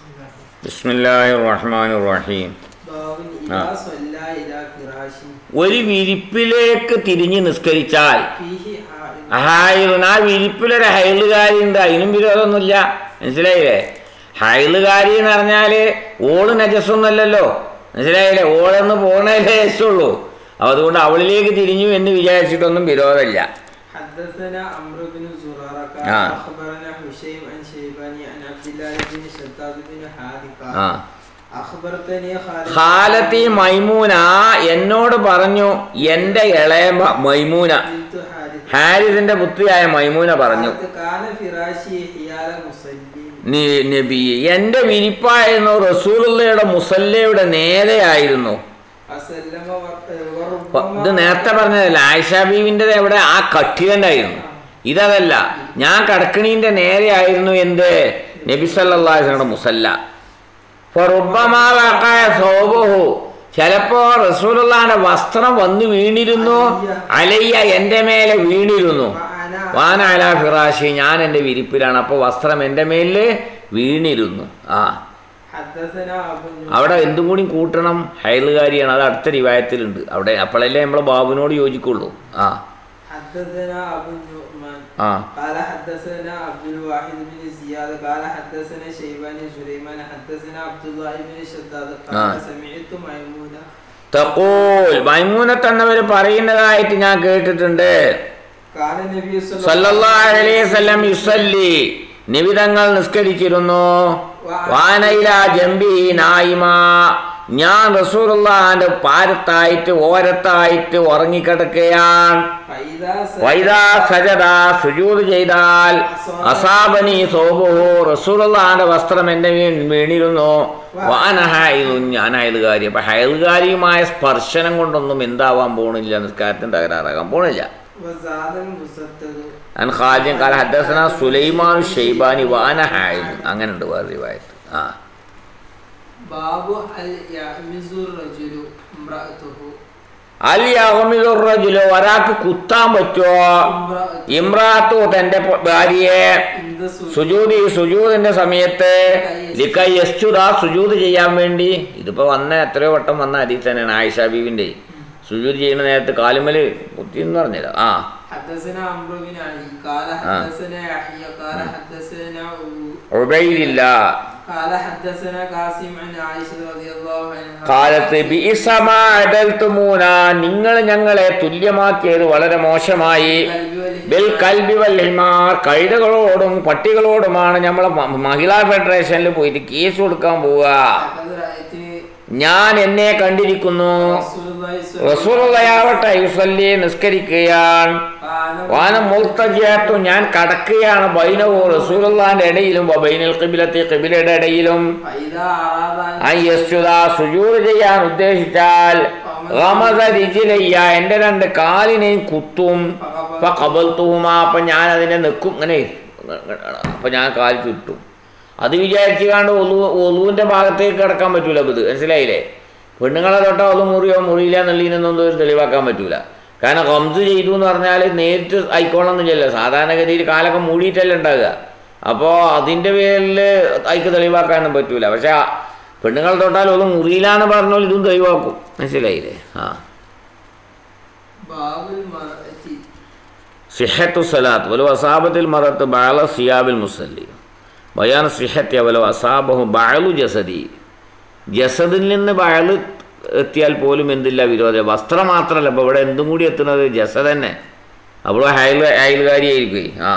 ബിസ്മില്ലാഹിർ റഹ്മാനിർ റഹീം ബാബുൻ ആ. ഇദാ സ്വല്ല ഇലാ ഫിറാശിൻ ഒരു വിരിപ്പിലേക്ക് തിരിഞ്ഞ് നിസ്കരിച്ചാൽ ഫീഹി ഹാഇദ് ഹായിദ് ആ വിരിപ്പിലൊരു ഹൈലുകാരി ഉണ്ട് അതിനും വിരോധമൊന്നുമില്ല മനസ്സിലായില്ലേ ഹൈലുകാരി എന്ന് പറഞ്ഞാൽ ഓള് നജസ്സൊന്നുമല്ലല്ലോ മനസ്സിലായില്ലേ ഓളെന്ന് പോകണേലേ രസമുള്ളൂ അപ്പൊ അതുകൊണ്ട് അവളിലേക്ക് തിരിഞ്ഞു എന്ന് വിചാരിച്ചിട്ടൊന്നും വിരോധമില്ല حدثنا عمرو بن زرارة قال آه. أخبرنا هشيم عن شيباني عن عبد الله بن شداد بن حارث قال ആ أخبرتني خالد ഖാലത്തി മൈമൂന എന്നോട് പറഞ്ഞു എൻ്റെ ഇളയ മ- മൈമൂന بنت حارث ഹാരിസിന്റെ പുത്രിയായ മൈമൂന പറഞ്ഞു قالت كان فراشي حيال مسلم നി- നബി എൻ്റെ വിരിപ്പായിരുന്നു റസൂലുള്ളയുടെ മുസല്ലയുടെ നേരെയായിരുന്നു أسلم و- പ- ഇത് وربما നേരത്തെ പറഞ്ഞതല്ല ആയിഷ ബീവിൻ്റെ എവിടെ ആ കട്ടിലുണ്ടായിരുന്നു ഇതല്ല ഞാൻ കടക്കണീൻ്റെ നേരെയായിരുന്നു എന്ത് നബി സല്ലാസ്ലയുടെ മുസല്ല ഫറുബമാവാക്കായ സോബഹു ചിലപ്പോ റസൂലുള്ളാന്റെ വസ്ത്രം വന്ന് വീണിരുന്നു അലയ്യ എൻ്റെ മേലെ വീണിരുന്നു وأنا വാനാല ഫിറാഷി ഞാൻ എൻ്റെ വിരിപ്പിലാണ് അപ്പോൾ വസ്ത്രം എൻ്റെ മേലിൽ വീണിരുന്നു ആ حدثنا أبو النعمان അവിടെ എന്തും കൂടി കൂട്ടണം ഹൈലുകാരിയാണ് അത് അടുത്ത റിവായത്തിലുണ്ട് അവിടെ അപ്പോഴല്ലേ നമ്മളെ ബാബുവിനോട് യോജിക്കുള്ളൂ ആ حدثنا أبو النعمان ആ قال حدثنا عبد الواحد بن زياد قال حدثنا شيباني سليمان حدثنا عبد الله بن شداد قال آه. سمعت ميمونة തക്കൂൽ മൈമൂനത്ത് എന്നവർ പറയുന്നതായിട്ട് ഞാൻ കേട്ടിട്ടുണ്ട് قال النبي صلى സല്ലല്ലാഹു അലൈഹി വസല്ലം യുസല്ലി നിബിതങ്ങൾ നിസ്കരിച്ചിരുന്നു വാനയില ജംബി നായിമ ഞാൻ റസൂലുള്ളാന്റെ പാരത്തായിട്ട് ഓരത്തായിട്ട് ഉറങ്ങിക്കിടക്കുകയാണ് فإذا വൈദാ സജദ സുജൂദ് ചെയ്താൽ അസാബനി സോബുഹു റസൂലുള്ളാന്റെ വസ്ത്രം എന്റെ വീ- വീണിരുന്നു വാനഹായു ഞാൻ അയൽകാരി അപ്പൊ അയൽകാരിയുമായ സ്പർശനം കൊണ്ടൊന്നും എന്താവാൻ പോണില്ല നിസ്കാരത്തിന് തകരാറാകാൻ പോണില്ല وزاد المسدد അൻ ഖാലിൻ കാല ഹദ്ദസന സുലൈമാൻ ഷെയ്ബാനി വാന ഹായിദ് അങ്ങനെ ഉണ്ട് വേറെ റിവായത്ത് ആ باب هل يعمز الرجل امرأته അൽ യഹ്മിദുർ റജുലു ഒരാൾക്ക് കുത്താൻ പറ്റുമോ امرأته ഇമ്രാത്തു തന്റെ പ- ഭാര്യയെ عند سجود സുജൂദ് ഈ സുജൂദിന്റെ സമയത്ത് ലിക്കൈ യസ്തുദ സുജൂദ് ചെയ്യാൻ വേണ്ടി ഇതിപ്പോ വന്ന എത്രയോ വട്ടം വന്ന അരി തന്നെയാണ് ആയിഷ ബീവിന്റെ സുജൂദ് ചെയ്യുന്ന നേരത്ത് കാലുമല് കുത്തി എന്ന് പറഞ്ഞില്ല ആ حدثنا عمرو بن علي قال حدثنا يحيى قال حدثنا أبو- ഉബൈദില്ല قال حدثنا قاسم عن عائشة رضي الله عنها കാലത്ത് ബിഇസമാഅദൽതുമൂന നിങ്ങൾ ഞങ്ങളെ തുല്യമാക്കിയത് വളരെ മോശമായി قلبي والهمة ബിൽ കൽബി വൽ ഹിമാർ കഴുതകളോടും പട്ടികളോടുമാണ് നമ്മളെ മ- മഹിളാ ഫെഡറേഷനിൽ പോയിട്ട് കേസ് കൊടുക്കാൻ പോവുക لقد رأيتني ഞാൻ എന്നെ കണ്ടിരിക്കുന്നു رسول الله صلى الله റസൂലുള്ളയാവട്ടെ യുസല്ലി നിസ്കരിക്കുകയാണ് عليه വാന മുൽത്തജിയത്തു ഞാൻ കടക്കുകയാണ് ബൈനവും റസൂലുള്ളാന്റെ ഇടയിലും ബൈനൽ ഖിബിലത്തി ഖിബിലയുടെ ഇടയിലും فإذا أراد أن ഐ യസ്ജുദ സുജൂദ് ചെയ്യാൻ ഉദ്ദേശിച്ചാൽ ഗമസ രിജിലയ്യ എൻ്റെ രണ്ട് കാലിനെയും കുത്തും ഫഖബൽതുഹുമ അപ്പം ഞാൻ അതിനെ നിൽക്കും ഇങ്ങനെ അപ്പം ഞാൻ കാൽ ചുറ്റും അത് വിചാരിച്ചു കാണ്ട് ഒലു ഒലുവിൻ്റെ ഭാഗത്തേക്ക് കിടക്കാൻ പറ്റൂല ഇത് മനസ്സിലായില്ലേ പെണ്ണുങ്ങളെ തൊട്ടാൽ ഒലു മുറിയോ മുറിയില്ല എന്നുള്ളതിനൊന്നും ഒരു തെളിവാക്കാൻ പറ്റൂല കാരണം ഹംസ് ചെയ്തു എന്ന് പറഞ്ഞാൽ നേരിട്ട് ആയിക്കോളണമെന്നില്ലല്ലോ സാധാരണഗതിയിൽ കാലൊക്കെ മൂടിയിട്ടല്ലേ ഉണ്ടാകുക അപ്പോൾ അതിൻ്റെ പേരിൽ അതിക്ക് തെളിവാക്കാനും പറ്റൂല പക്ഷെ ആ പെണ്ണുങ്ങൾ തൊട്ടാൽ ഒന്നും മുറിയിലാന്ന് പറഞ്ഞാൽ ഇതും തെളിവാക്കും മനസ്സിലായില്ലേ ആ باب المرأة സിഹത്തു സലാത്ത് വലു അസാബത്തിൽ മറത്ത് ബാല സിയാബിൽ മുസല്ലി ബയാൻ സിഹത്ത് വലു അസാബഹു ബാലു ജസദി ജസദിൽ നിന്ന് ബാല് എത്തിയാൽ പോലും എന്തില്ല വിരോധം വസ്ത്രം മാത്രമല്ല ഇപ്പോൾ ഇവിടെ എന്തും കൂടി എത്തുന്നത് ജസദ് തന്നെ അപ്പോൾ അയൽ അയൽകാരിയായിരിക്കും ആ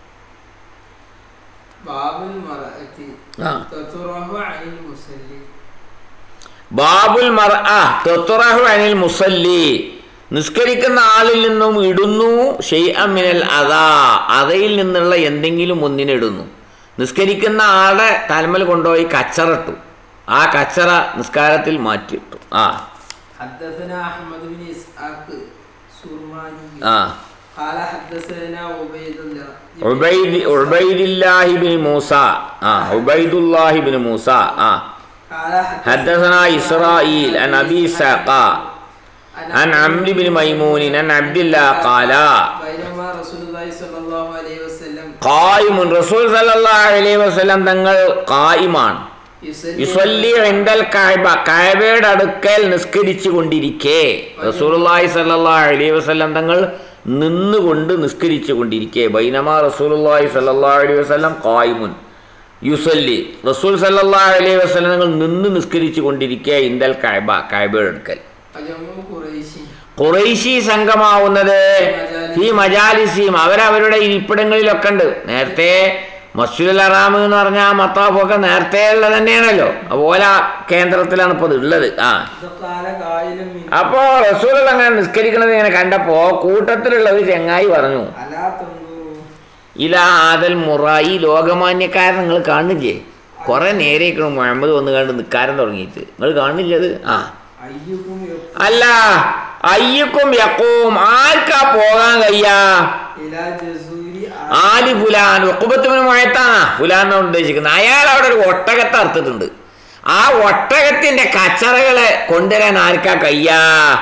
باب المرأة ആ تتراه عن المصلي ബാബുൽ മർ തെത്തുറഹു അനിൽ മുസല്ലി നിസ്കരിക്കുന്ന ആളിൽ നിന്നും ഇടുന്നു ഷെയ്അമിനൽ അതാ അതയിൽ നിന്നുള്ള എന്തെങ്കിലും ഒന്നിനിടുന്നു നിസ്കരിക്കുന്ന ആളെ തലമൽ കൊണ്ടുപോയി കച്ചറിട്ടു ആ കച്ചറ നിസ്കാരത്തിൽ മാറ്റിയിട്ടു ആ حدثنا أحمد بن إسحاق سرماني ആ قال حدثنا عبيد الله ഉബൈദ് ഉബൈദില്ലാഹിബിൻ മൂസ ആ ഉബൈദുല്ലാഹിബിൻ മൂസ ആ قال حدثنا إسرائيل عن أبي إسحاق عن عمرو بن ميمون عن عبد الله قال بينما رسول الله صلى الله عليه وسلم ഖായിമുൻ റസൂൽ സല്ലല്ലാഹു അലൈഹി വസല്ലം തങ്ങൾ ഖായിമാണ് യുസല്ലി ഇൻദൽ കഅബ കഅബയുടെ അടുക്കൽ നിസ്കരിച്ചു കൊണ്ടിരിക്കെ റസൂലുള്ളാഹി സ്വല്ലല്ലാഹു അലൈഹി വസല്ലം തങ്ങൾ നിന്നുകൊണ്ട് നിസ്കരിച്ചു കൊണ്ടിരിക്കെ ബൈനമാ റസൂലുള്ളാഹി സ്വല്ലല്ലാഹു അലൈഹി വസല്ലം ഖായിമുൻ യുസല്ലി റസൂൽ സല്ലല്ലാഹു അലൈഹി വസല്ലം തങ്ങൾ നിന്ന് നിസ്കരിച്ചു കൊണ്ടിരിക്കെ ഇൻദൽ കഅബ കഅബയുടെ അടുക്കൽ അജമ്മു ഖുറൈശി ഖുറൈശി സംഘമാവുന്നത് ഈ മജാലിസിയും അവരവരുടെ ഇരിപ്പിടങ്ങളിലൊക്കെ ഉണ്ട് നേരത്തെ മസ്ജിദുൽ അറാം എന്ന് പറഞ്ഞാൽ മത്താഫൊക്കെ നേരത്തെ ഉള്ളത് തന്നെയാണല്ലോ അതുപോലെ ആ കേന്ദ്രത്തിലാണ് ഇപ്പോൾ ഇത് ഉള്ളത് ആ ഇതൊക്കാല കായിലും മിൻ അപ്പോൾ റസൂൽ അങ്ങനെ നിസ്കരിക്കണത് ഇങ്ങനെ കണ്ടപ്പോൾ കൂട്ടത്തിലുള്ള ഒരു ചെങ്ങായി പറഞ്ഞു അലാ തന്ദുറു ഇല ആദൽ മുറ ഈ ലോകമാന്യക്കാരൻ നിങ്ങൾ കാണില്ലേ കുറെ നേരേക്കണം മുഹമ്മദ് വന്ന് കണ്ട് നിൽക്കാരൻ തുടങ്ങിയിട്ട് നിങ്ങൾ കാണില്ലത് ആ അയ്യുക്കും അല്ല അയ്യക്കും യക്കും ആർക്കാ പോകാൻ കഴിയാ ഇലാ ജസൂരി ആലി ഫുലാൻ ഒക്കുപത്തിന് മുഴത്താനാ ഫുലാൻ എന്നാണ് ഉദ്ദേശിക്കുന്നത് അയാൾ അവിടെ ഒരു ഒട്ടകത്തെ അറുത്തിട്ടുണ്ട് ആ ഒട്ടകത്തിന്റെ കച്ചറകളെ കൊണ്ടുവരാൻ ആർക്കാ കയ്യാ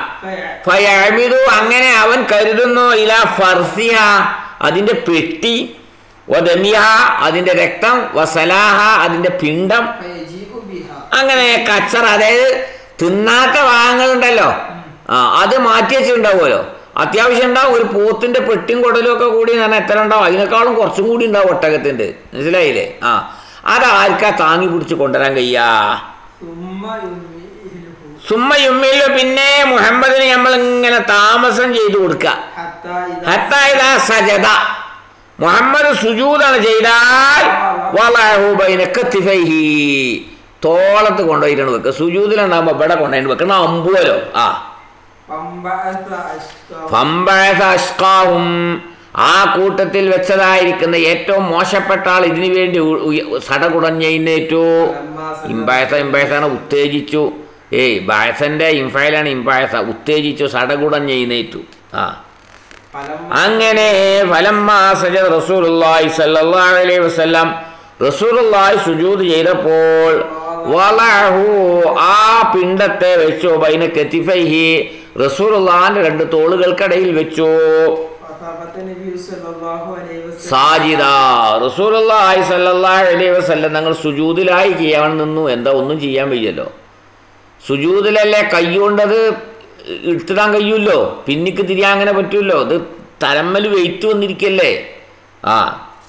ഫയമിതു അങ്ങനെ അവൻ കരുതുന്നു ഇല ഫർസിഹ അതിന്റെ പെട്ടി വദമിഹ അതിന്റെ രക്തം വസലാഹ അതിന്റെ പിണ്ടം ഫയജീഉ ബിഹ അങ്ങനെ കച്ചറ അതായത് തിന്നാത്ത ഭാഗങ്ങളുണ്ടല്ലോ ആ അത് മാറ്റി വെച്ചിട്ടുണ്ടാവുമല്ലോ അത്യാവശ്യം ഉണ്ടാവും ഒരു പോത്തിന്റെ പെട്ടിയും കുടലും ഒക്കെ കൂടി എന്ന് പറഞ്ഞാൽ എത്ര ഉണ്ടാവും അതിനേക്കാളും കുറച്ചും കൂടി ഉണ്ടാവും ഒട്ടകത്തിന്റെ മനസ്സിലായില്ലേ ആ അതാർക്കാ താങ്ങി പിടിച്ച് കൊണ്ടുവരാൻ കഴിയാ സുമ്മ യുമിഇലുഹു സുമ്മയുമ്മയിലോ പിന്നെ മുഹമ്മദിന് നമ്മൾ ഇങ്ങനെ താമസം ചെയ്തു കൊടുക്കുക ഹത്താ ഇദാ ഹത്താ ഇദാ സജദ മുഹമ്മദ് സുജൂദാണ് ചെയ്താൽ വളഹു ബൈന കത്തിഫൈഹി തോളത്ത് കൊണ്ടുപോയിട്ടാണ് വെക്കുക സുജൂദിലുണ്ടാകുമ്പോൾ ഇവിടെ കൊണ്ടുപോയി വെക്കണം അമ്പുവലോ ആ പമ്പഅസ അഷ്കാ ഫംബഅസ അഷ്കാഹും ആ കൂട്ടത്തിൽ വെച്ചതായിരിക്കുന്ന ഏറ്റവും മോശപ്പെട്ട ആൾ ഇതിനു വേണ്ടി ഉ- ഉയ- സടകുടഞ്ഞേറ്റു ഇമ്പായസ ഇമ്പായസാണ് ഉത്തേജിച്ചു ഏയ് ബായസന്റെ ഇംഫയലാണ് ഇമ്പായസ ഉത്തേജിച്ചു സടകുടഞ്ഞേറ്റു ആ ഫലം അങ്ങനെ ഫലമ്മാ സജദ റസൂലുള്ളാഹി സ്വല്ലല്ലാഹു അലൈഹി വസല്ലം റസൂലുള്ളാഹി സുജൂദ് ചെയ്തപ്പോൾ വളഹു ആ പിണ്ടത്തെ വെച്ചു ബൈന കത്തിഫൈഹി റസൂലുള്ളാഹിന്റെ രണ്ട് തോളുകൾക്കിടയിൽ വെച്ചു ഫഖബത നബി സല്ലല്ലാഹു അലൈഹി വസല്ലം സാജിദ റസൂലുള്ളാഹി സ്വല്ലല്ലാഹു അലൈഹി വസല്ലം തങ്ങൾ സുജൂദിലായി ചെയ്യാൻ നിന്നു എന്താ ഒന്നും ചെയ്യാൻ വയ്യല്ലോ സുജൂദിലല്ലേ കൈകൊണ്ടത് എടുത്തിടാൻ കഴിയുമല്ലോ പിന്നിക്ക് തിരിയാൻ അങ്ങനെ പറ്റുമല്ലോ ഇത് തലമ്മൽ വെയിറ്റ് വന്നിരിക്കല്ലേ ആ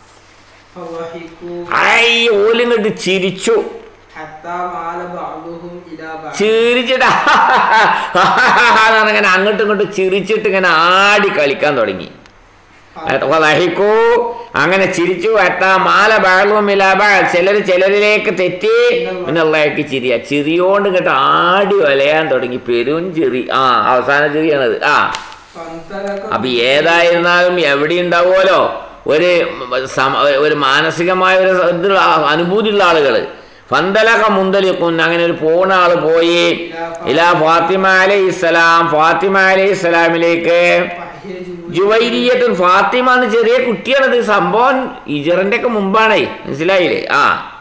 ഫവഹികു ഐ ഓലിങ്ങോട്ട് ചിരിച്ചു ഹത്താ മാല ബഅദുഹും ഇലാ ബഅദ് ചിരിച്ചിട്ട് അങ്ങനെ അങ്ങോട്ടും ഇങ്ങോട്ടും ചിരിച്ചിട്ട് ഇങ്ങനെ ആടി കളിക്കാൻ തുടങ്ങി വലഹിക്കൂ അങ്ങനെ ചിരിച്ചു എത്ത മാല ബാളും ചിലർ ചിലരിലേക്ക് തെറ്റി എന്നുള്ളതായിട്ട് ചിരിയ ചിരിയോണ്ട് ഇങ്ങോട്ട് ആടി വലയാൻ തുടങ്ങി പെരും ചിരി ആ അവസാന ചിരിയാണത് ആ ഫന്തലക അപ്പൊ ഏതായിരുന്നാലും എവിടെ ഉണ്ടാവുമല്ലോ ഒരു സമ- ഒരു മാനസികമായ ഒരു ഇതുള്ള അനുഭൂതിയുള്ള ആളുകൾ ഫന്തലക മുന്തലിക്കും അങ്ങനെ ഒരു പോണ ആള് പോയി ഇലാ ഫാത്തിമ അലൈഹി ഇസ്ലാം ഫാത്തിമ അലൈഹി ഇസ്ലാമിലേക്ക് ഫഹിയ ജൂ ജുവൈരിയത്തുൻ ഫാത്തിമ എന്ന് ചെറിയ കുട്ടിയാണത് സംഭവം ഇജറിന്റെ ഒക്കെ മുമ്പാണേ മനസ്സിലായില്ലേ ആ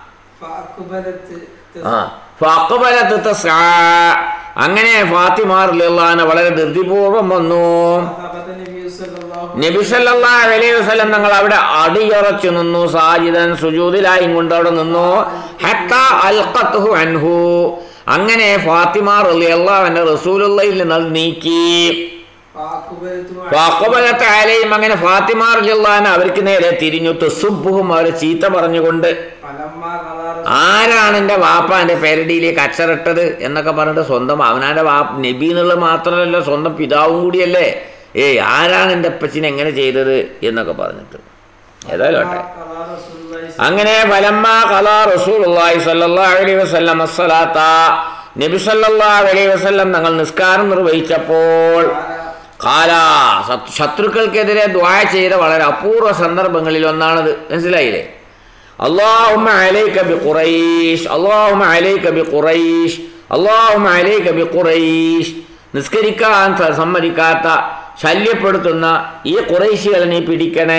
ഫഅഖബലത്ത് ആ ഫഅഖബലത്ത് തസ്ആ. അങ്ങനെ ഫാത്തിമ റളിയല്ലാഹു അൻഹ വളരെ ധൃതിപൂർവം വന്നു ഫഖബത നബി സല്ലല്ലാഹു നബി സല്ലല്ലാഹു അലൈഹി വസല്ലം തങ്ങൾ അവിടെ അടിയുറച്ചു നിന്നു സാജിദൻ സുജൂദിലായും കൊണ്ട് അവിടെ നിന്നു ഹത്താ അൽഖത്തുഹു അൻഹു അങ്ങനെ ഫാത്തിമ റളിയല്ലാഹു അൻഹ റസൂലുള്ളാഹിൽ നിന്ന് അത് നീക്കി ഫഅഖബലത്തു ഫഅഖബലത്ത് അലൈഹിം അങ്ങനെ ഫാത്തിമ റളിയല്ലാഹു അൻഹ അവർക്ക് നേരെ തിരിഞ്ഞു തുസുബ്ബുഹും അവരെ ചീത്ത പറഞ്ഞുകൊണ്ട് ഫലമ്മാ ഖദാ ആരാണ് എൻ്റെ വാപ്പ എൻ്റെ പേരടിയിലേക്ക് അച്ചറിട്ടത് എന്നൊക്കെ പറഞ്ഞിട്ട് സ്വന്തം അവനാൻ്റെ വാപ്പ നബി എന്നുള്ളത് മാത്രമല്ല സ്വന്തം പിതാവും കൂടിയല്ലേ ഏയ് ആരാണ് എൻ്റെ അപ്പച്ചിനെ എങ്ങനെ ചെയ്തത് എന്നൊക്കെ പറഞ്ഞിട്ട് ഏതായാലും ആട്ടെ ഖദാ റസൂലുള്ളാഹി അങ്ങനെ ഫലമ്മ കലാ റസൂലുള്ളാഹി സ്വല്ലല്ലാഹു അലൈഹി വസല്ലം അസ്സലാത്ത നബി സല്ലല്ലാഹു അലൈഹി വസല്ലം തങ്ങൾ നിസ്കാരം നിർവഹിച്ചപ്പോൾ കാല ശത്രു- ശത്രുക്കൾക്കെതിരെ ദ്വാ ചെയ്ത വളരെ അപൂർവ സന്ദർഭങ്ങളിൽ ഒന്നാണത് മനസ്സിലായില്ലേ അള്ളാഹുമ്മ അലൈക ബി ഖുറൈഷ് അള്ളാഹുമ്മ അലൈക ബി ഖുറൈഷ് അള്ളാഹുമ്മ അലൈക ബി ഖുറൈഷ് നിസ്കരിക്കാൻ സ- സമ്മതിക്കാത്ത ശല്യപ്പെടുത്തുന്ന ഈ ഖുറൈശികളെ നീ പിടിക്കണേ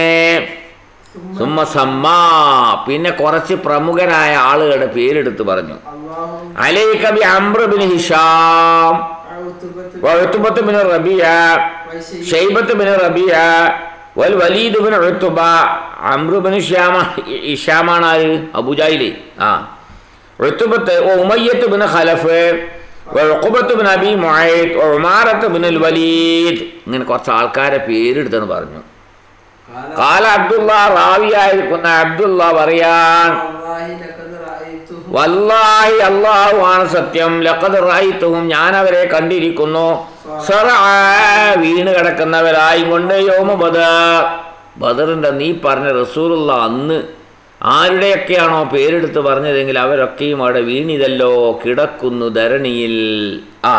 സുമ്മ സമ്മാ പിന്നെ കുറച്ച് പ്രമുഖരായ ആളുകളുടെ പേരെടുത്ത് പറഞ്ഞു അല്ലാഹു അലൈക ബി അംർ ബിൻ ഹിഷാം ഔതുബത്ത് വഅ്തുബത്ത് ബിൻ റബിയ വൈശൈ ഷൈബത്ത് ബിൻ റബിയ വൽ വലീദ് ബിൻ ഉത്തുബ അംറു ബിൻ ഷ്യാമ ഇഷാമാണ് ആര് അബുജായില് ആ ഉത്തുബത്ത് ഉമയ്യത്ത് ബിൻ ഖലഫ് ഉഖബത്ത് ബിൻ അബി മുഅയ്ത് ഉമാറത്ത് ബിൻ വലീദ് ഇങ്ങനെ കുറച്ച് ആൾക്കാരെ പേരെടുത്തെന്ന് പറഞ്ഞു قال കാല അബ്ദുള്ള റാവിയായിരിക്കുന്ന അബ്ദുള്ള പറയാൻ والله لقد رأيته വല്ലാഹി അള്ളാഹു ആണ് സത്യം ലഖദ് റായിത്തുഹും ഞാൻ അവരെ കണ്ടിരിക്കുന്നു സറഅ വീണ് കിടക്കുന്നവരായി കൊണ്ട് യോമ ബദർ ബദറിന്റെ നീ പറഞ്ഞ റസൂലുള്ള അന്ന് ആരുടെയൊക്കെയാണോ പേരെടുത്ത് പറഞ്ഞതെങ്കിൽ അവരൊക്കെയും അവിടെ വീണിതല്ലോ കിടക്കുന്നു ധരണിയിൽ ആ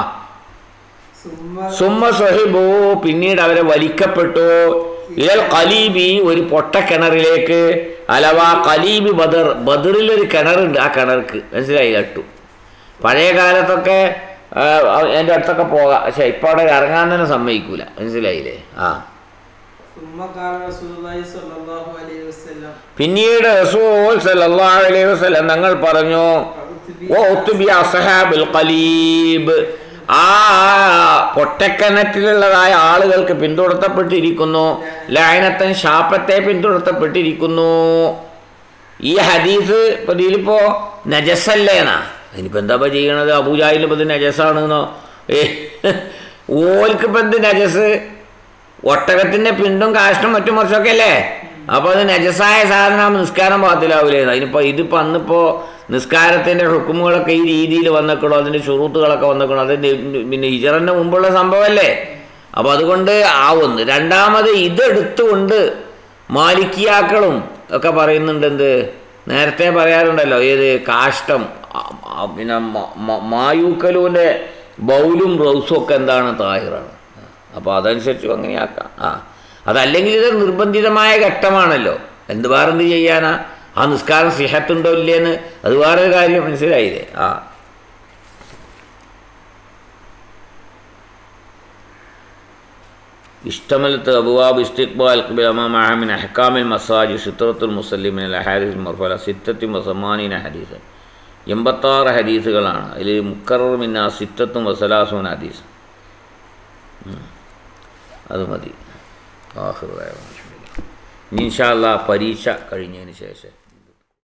ثم സുമ്മ സഹിബു പിന്നീട് അവരെ വലിക്കപ്പെട്ടു ഇയൽ കലീബി ഒരു പൊട്ടക്കിണറിലേക്ക് അലവാ കലീബി ബദർ ബദറിലൊരു കിണറുണ്ട് ആ കിണർക്ക് മനസ്സിലായി കേട്ടു പഴയ കാലത്തൊക്കെ ആ, എൻ്റെ അടുത്തൊക്കെ പോകാം പക്ഷെ ഇപ്പം അവിടെ ഇറങ്ങാൻ തന്നെ സമ്മതിക്കൂല മനസ്സിലായില്ലേ ആ ثم قال رسول الله صلى الله عليه وسلم പിന്നീട് റസൂൽ സല്ലല്ലാഹു അലൈഹി വസല്ലം തങ്ങൾ പറഞ്ഞു ഓ ഉത്തുബി അസഹാബുൽ ഖലീബ് ആ പൊട്ടക്കിണറ്റിലുള്ളതായ ആളുകൾക്ക് പിന്തുടർത്തപ്പെട്ടിരിക്കുന്നു ലയനത്തൻ ശാപത്തെ പിന്തുടർത്തപ്പെട്ടിരിക്കുന്നു ഈ ഹദീസ് ഇപ്പൊ ഇതിലിപ്പോ നജസല്ലേനാ അതിനിപ്പോ എന്താ ഇപ്പൊ ചെയ്യണത് അബൂജാഹിൽ ഇപ്പൊ ഇത് നജസാണെന്നോ ഏ ഓൽക്ക് ഇപ്പൊ എന്ത് നജസ് ഒട്ടകത്തിന്റെ പിണ്ടും കാഷ്ടം മറ്റും മറിച്ചൊക്കെ അല്ലേ അപ്പൊ അത് നജസായ സാധനം നിസ്കാരം പാത്തിലാവൂലേ അതിനിപ്പോ ഇതിപ്പോ അന്നിപ്പോ നിസ്കാരത്തിന്റെ ഹുക്കുമുകളൊക്കെ ഈ രീതിയിൽ വന്നേക്കണോ അതിന്റെ ഷുറൂത്തുകളൊക്കെ വന്നേക്കണോ അത് നി- പിന്നെ ഹിജറിന്റെ മുമ്പുള്ള സംഭവമല്ലേ അപ്പൊ അതുകൊണ്ട് ആവുന്നു രണ്ടാമത് ഇതെടുത്തുകൊണ്ട് മാലിക്കിയാക്കളും ഒക്കെ പറയുന്നുണ്ട് എന്ത് നേരത്തെ പറയാറുണ്ടല്ലോ ഏത് കാഷ്ടം ആ, ആ, പിന്നെ മ- മ- മായൂക്കലുവിൻ്റെ ബൗലും റൗസും ഒക്കെ എന്താണ് താഹിറാണ് അപ്പോൾ അതനുസരിച്ച് അങ്ങനെയാക്കാം ആ അതല്ലെങ്കിൽ ഇത് നിർബന്ധിതമായ ഘട്ടമാണല്ലോ എന്ത് വേറെന്ത് ചെയ്യാനാ ആ നിസ്കാരം സിഹത്തുണ്ടോ ഇല്ലേന്ന് അത് വേറൊരു കാര്യം മനസ്സിലായില്ലേ ആ اشتملت أبواب استقبال قبل أمام من أحكام المساجد سترة المسلم من الأحاديث المرفلة ستة وثمانين حديثا എൺപത്താറ് ഹദീസുകളാണ് അതിൽ മുക്കറർ മിന്ന സിത്തത്തും വസലാസും ഹദീസ് ഉം. അത് മതി ആഹൃദയ ഇൻഷാല്ല പരീക്ഷ കഴിഞ്ഞതിന് ശേഷം